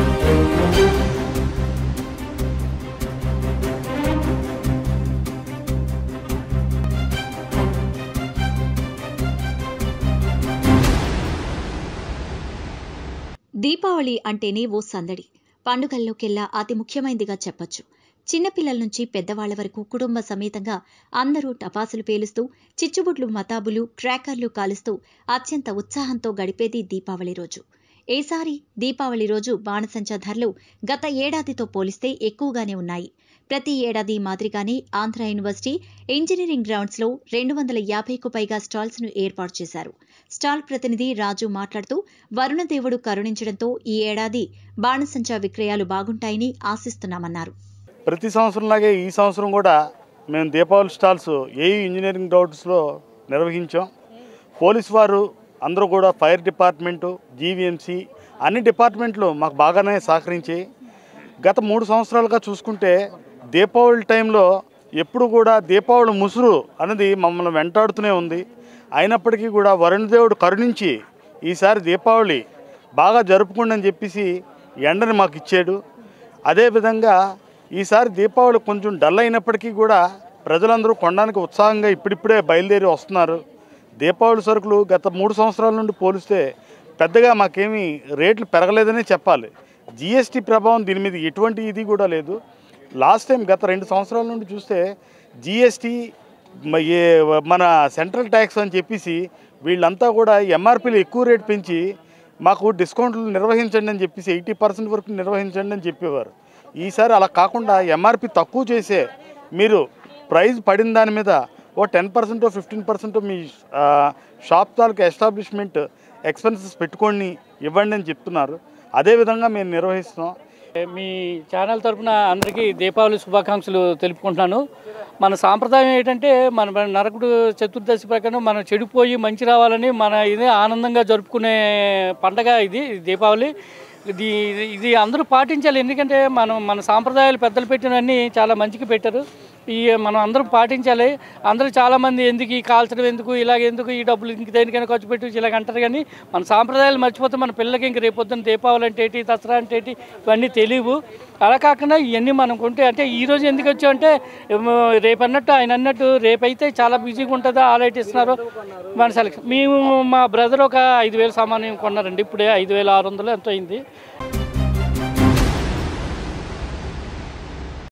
దీపావళి అంటేనే ఓ సందడి పండుగల్లోకెల్లా అతి ముఖ్యమైనదిగా చెప్పొచ్చు చిన్నపిల్లల నుంచి పెద్దవాళ్ల వరకు కుటుంబ సమేతంగా అందరూ టపాసులు పేలుస్తూ చిచ్చుబుడ్లు మతాబులు క్రాకర్లు కాలుస్తూ అత్యంత ఉత్సాహంతో గడిపేది దీపావళి రోజు ఈసారి దీపావళి రోజు బాణసంచా ధరలు గత ఏడాదితో పోలిస్తే ఎక్కువగానే ఉన్నాయి ప్రతి ఏడాది మాదిరిగానే ఆంధ్ర యూనివర్సిటీ ఇంజనీరింగ్ గ్రౌండ్స్ లో రెండు వందల యాభైకు పైగా స్టాల్స్ ను ఏర్పాటు చేశారు స్టాల్ ప్రతినిధి రాజు మాట్లాడుతూ వరుణదేవుడు కరుణించడంతో ఈ ఏడాది బాణసంచా విక్రయాలు బాగుంటాయని ఆశిస్తున్నామన్నారు ప్రతి సంవత్సరంలాగే ఈ సంవత్సరం కూడా మేము దీపావళి స్టాల్స్ ఏయూ ఇంజనీరింగ్ గ్రౌండ్స్లో నిర్వహించాం పోలీస్ వారు అందరూ కూడా ఫైర్ డిపార్ట్మెంటు జీవీఎంసీ అన్ని డిపార్ట్మెంట్లు మాకు బాగానే సహకరించాయి గత మూడు సంవత్సరాలుగా చూసుకుంటే దీపావళి టైంలో ఎప్పుడు కూడా దీపావళి ముసురు అనేది మమ్మల్ని వెంటాడుతూనే ఉంది అయినప్పటికీ కూడా వరుణదేవుడు కరుణించి ఈసారి దీపావళి బాగా జరుపుకోండి అని చెప్పేసి ఎండని మాకు ఇచ్చాడు అదేవిధంగా ఈసారి దీపావళి కొంచెం డల్ అయినప్పటికీ కూడా ప్రజలందరూ కొనడానికి ఉత్సాహంగా ఇప్పుడిప్పుడే బయలుదేరి వస్తున్నారు దీపావళి సరుకులు గత మూడు సంవత్సరాల నుండి పోలిస్తే పెద్దగా మాకేమీ రేట్లు పెరగలేదనే చెప్పాలి జిఎస్టీ ప్రభావం దీని మీద ఎటువంటి ఇది కూడా లేదు లాస్ట్ టైం గత రెండు సంవత్సరాల నుండి చూస్తే జిఎస్టీ మన సెంట్రల్ ట్యాక్స్ అని చెప్పేసి వీళ్ళంతా కూడా ఎంఆర్పీలు ఎక్కువ రేటు పెంచి మాకు డిస్కౌంట్లు నిర్వహించండి అని చెప్పేసి ఎయిటీ పర్సెంట్ వరకు నిర్వహించండి అని చెప్పేవారు ఈసారి అలా కాకుండా ఎంఆర్పి తక్కువ చేసే మీరు ప్రైస్ పడిన దాని మీద ఓ టెన్ పర్సెంట్ ఫిఫ్టీన్ పర్సెంట్ మీ ఆ, షాప్ తాలూకు ఎస్టాబ్లిష్మెంట్ ఎక్స్పెన్సెస్ పెట్టుకొని ఇవ్వండి అని చెప్తున్నారు అదేవిధంగా మేము నిర్వహిస్తున్నాం మీ ఛానల్ తరపున అందరికీ దీపావళి శుభాకాంక్షలు తెలుపుకుంటున్నాను మన సాంప్రదాయం ఏంటంటే మన మన నరకుడు చతుర్దశి ప్రకారం మనం చెడిపోయి మంచి రావాలని మన ఇది ఆనందంగా జరుపుకునే పండగ ఇది దీపావళి ఇది ఇది అందరూ పాటించాలి ఎందుకంటే మనం మన సాంప్రదాయాలు పెద్దలు పెట్టినవన్నీ చాలా మంచిగా పెట్టారు ఈ మనం అందరం పాటించాలి అందరూ చాలామంది ఎందుకు ఈ కాల్చడం ఎందుకు ఇలాగ ఎందుకు ఈ డబ్బులు ఇంక దేనికైనా ఖర్చు పెట్టి ఇలాగ అంటారు కానీ మన సాంప్రదాయాలు మర్చిపోతే మన పిల్లలకి ఇంక రేపొద్దున దీపావళి అంటే ఏంటి దసరా అంటే ఏంటి ఇవన్నీ తెలియవు అలా కాకుండా ఇవన్నీ మనం కొంటే అంటే ఈ రోజు ఎందుకు వచ్చామంటే ఏమో రేపు అన్నట్టు ఆయన అన్నట్టు రేపైతే చాలా బిజీగా ఉంటుందా ఆలైట్ ఇస్తున్నారు మన సెలక్షన్ మేము మా బ్రదర్ ఒక ఐదు వేలు సామాన్యం కొన్నారండి ఇప్పుడే ఐదు వేల ఆరు వందలు ఎంతో అయింది